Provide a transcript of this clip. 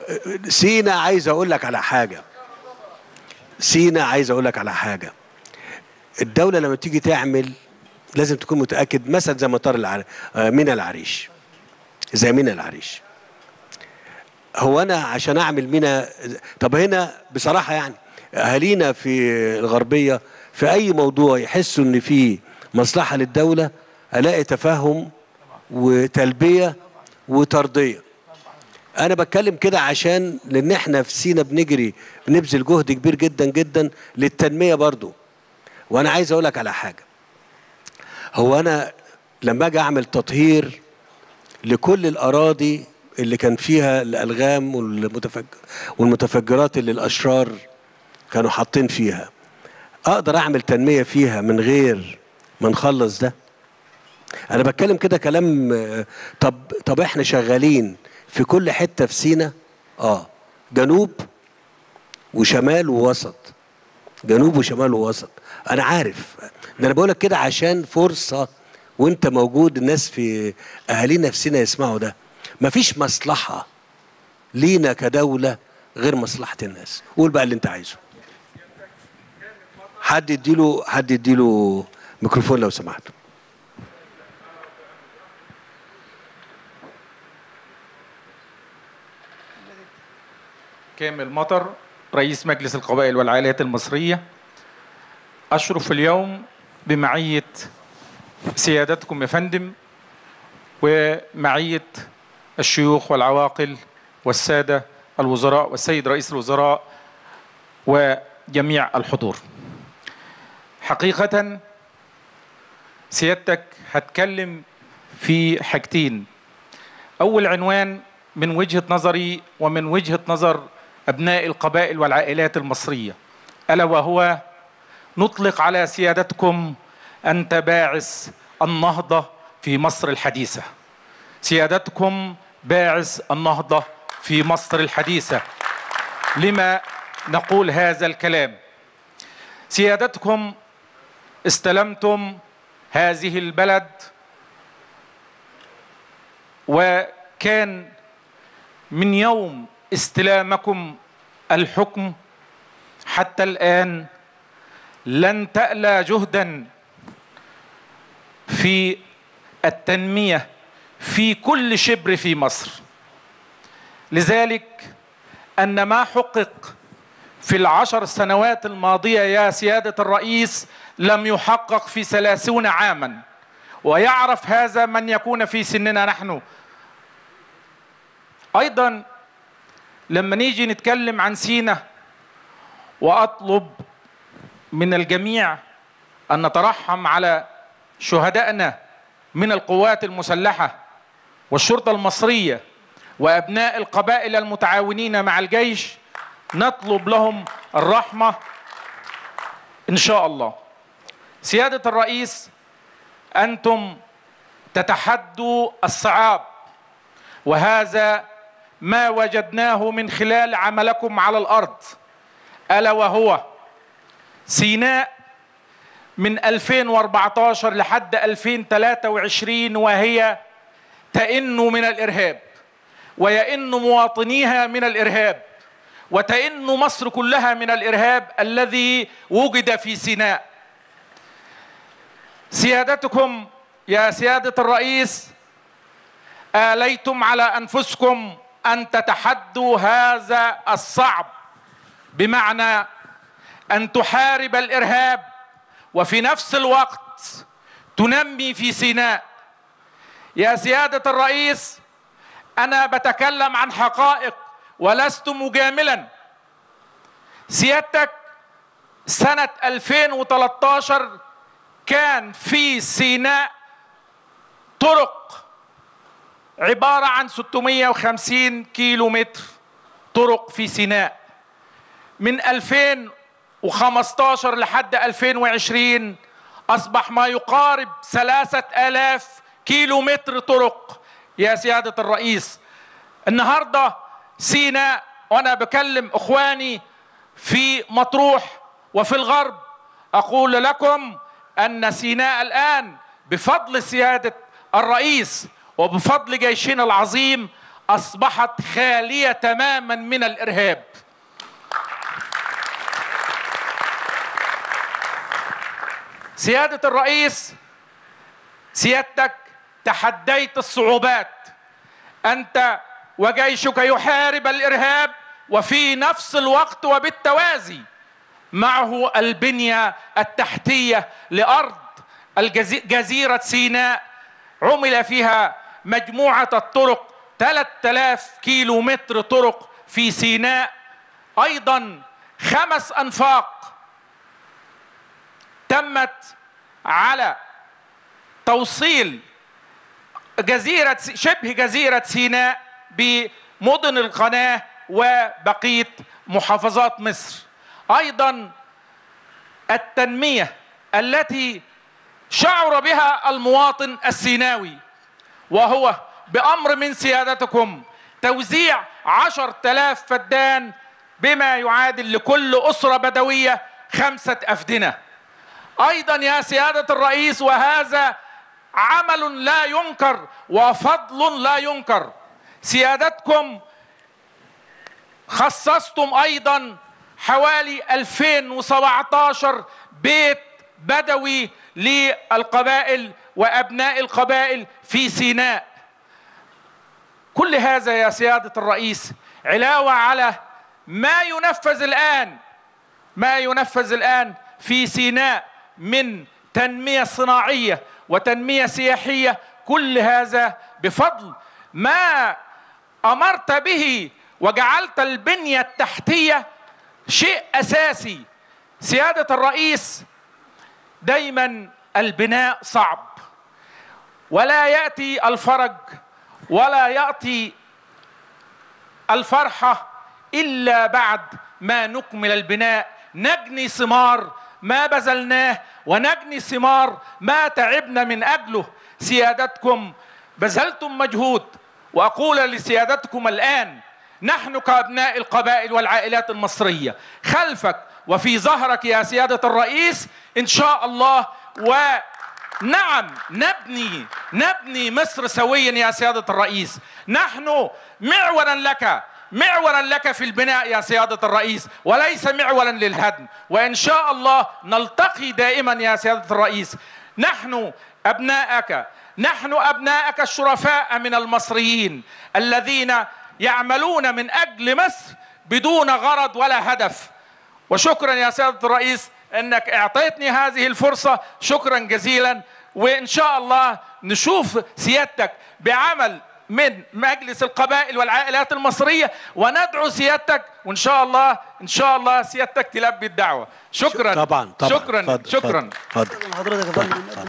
سينا عايز اقول لك على حاجه سينا عايز اقول لك على حاجه الدوله لما تيجي تعمل لازم تكون متاكد مثلا زي مطار العر... آه، مينا العريش زي مينا العريش هو انا عشان اعمل مينا طب هنا بصراحه يعني اهالينا في الغربيه في اي موضوع يحسوا ان في مصلحه للدوله الاقي تفهم وتلبيه وترضيه انا بتكلم كده عشان لان احنا في سينا بنجري بنبذل جهد كبير جدا جدا للتنميه برضو وانا عايز اقول لك على حاجه هو انا لما اجي اعمل تطهير لكل الاراضي اللي كان فيها الالغام والمتفجر والمتفجرات اللي الاشرار كانوا حاطين فيها اقدر اعمل تنميه فيها من غير ما نخلص ده انا بتكلم كده كلام آه، طب طب احنا شغالين في كل حته في سينا اه جنوب وشمال ووسط جنوب وشمال ووسط انا عارف ده انا بقولك كده عشان فرصه وانت موجود الناس في اهالينا في سينا يسمعوا ده مفيش مصلحه لينا كدوله غير مصلحه الناس قول بقى اللي انت عايزه حد يديله حد يديله ميكروفون لو سمحت كامل مطر رئيس مجلس القبائل والعائلات المصرية أشرف اليوم بمعية سيادتكم يا فندم ومعية الشيوخ والعواقل والسادة الوزراء والسيد رئيس الوزراء وجميع الحضور حقيقة سيادتك هتكلم في حاجتين أول عنوان من وجهة نظري ومن وجهة نظر أبناء القبائل والعائلات المصرية ألا وهو نطلق على سيادتكم أنت باعث النهضة في مصر الحديثة سيادتكم باعث النهضة في مصر الحديثة لما نقول هذا الكلام سيادتكم استلمتم هذه البلد وكان من يوم استلامكم الحكم حتى الآن لن تألى جهدا في التنمية في كل شبر في مصر لذلك أن ما حقق في العشر سنوات الماضية يا سيادة الرئيس لم يحقق في ثلاثون عاما ويعرف هذا من يكون في سننا نحن أيضا لما نيجي نتكلم عن سينا وأطلب من الجميع أن نترحم على شهدائنا من القوات المسلحة والشرطة المصرية وأبناء القبائل المتعاونين مع الجيش نطلب لهم الرحمة إن شاء الله سيادة الرئيس أنتم تتحدوا الصعاب وهذا ما وجدناه من خلال عملكم على الأرض ألا وهو سيناء من 2014 لحد 2023 وهي تئن من الإرهاب ويئن مواطنيها من الإرهاب وتئن مصر كلها من الإرهاب الذي وجد في سيناء سيادتكم يا سيادة الرئيس آليتم على أنفسكم أن تتحدوا هذا الصعب بمعنى أن تحارب الإرهاب وفي نفس الوقت تنمي في سيناء يا سيادة الرئيس أنا بتكلم عن حقائق ولست مجاملا سيادتك سنة 2013 كان في سيناء طرق عبارة عن 650 كيلو متر طرق في سيناء من 2015 لحد 2020 أصبح ما يقارب ثلاثة آلاف كيلو متر طرق يا سيادة الرئيس النهاردة سيناء وأنا بكلم إخواني في مطروح وفي الغرب أقول لكم أن سيناء الآن بفضل سيادة الرئيس وبفضل جيشنا العظيم اصبحت خاليه تماما من الارهاب سياده الرئيس سيادتك تحديت الصعوبات انت وجيشك يحارب الارهاب وفي نفس الوقت وبالتوازي معه البنيه التحتيه لارض جزيره سيناء عمل فيها مجموعه الطرق 3000 كيلو متر طرق في سيناء ايضا خمس انفاق تمت على توصيل جزيرة شبه جزيرة سيناء بمدن القناة وبقية محافظات مصر أيضا التنمية التي شعر بها المواطن السيناوي وهو بأمر من سيادتكم توزيع عشر تلاف فدان بما يعادل لكل أسرة بدوية خمسة أفدنة أيضا يا سيادة الرئيس وهذا عمل لا ينكر وفضل لا ينكر سيادتكم خصصتم ايضا حوالي 2017 بيت بدوي للقبائل وابناء القبائل في سيناء كل هذا يا سياده الرئيس علاوه على ما ينفذ الان ما ينفذ الان في سيناء من تنميه صناعيه وتنميه سياحيه كل هذا بفضل ما امرت به وجعلت البنيه التحتيه شيء اساسي سياده الرئيس دايما البناء صعب ولا ياتي الفرج ولا ياتي الفرحه الا بعد ما نكمل البناء نجني ثمار ما بذلناه ونجني ثمار ما تعبنا من اجله سيادتكم بذلتم مجهود واقول لسيادتكم الان نحن كابناء القبائل والعائلات المصريه خلفك وفي ظهرك يا سياده الرئيس ان شاء الله ونعم نبني نبني مصر سويا يا سياده الرئيس نحن معولا لك معولا لك في البناء يا سيادة الرئيس وليس معولا للهدم وإن شاء الله نلتقي دائما يا سيادة الرئيس نحن أبناءك نحن أبناءك الشرفاء من المصريين الذين يعملون من أجل مصر بدون غرض ولا هدف وشكرا يا سيادة الرئيس أنك أعطيتني هذه الفرصة شكرا جزيلا وإن شاء الله نشوف سيادتك بعمل من مجلس القبائل والعائلات المصرية وندعو سيادتك وإن شاء الله إن شاء الله سيادتك تلبي الدعوة شكرا طبعا طبعا شكرا اتفضل، شكرا اتفضل اتفضل. حضرتك يا فندم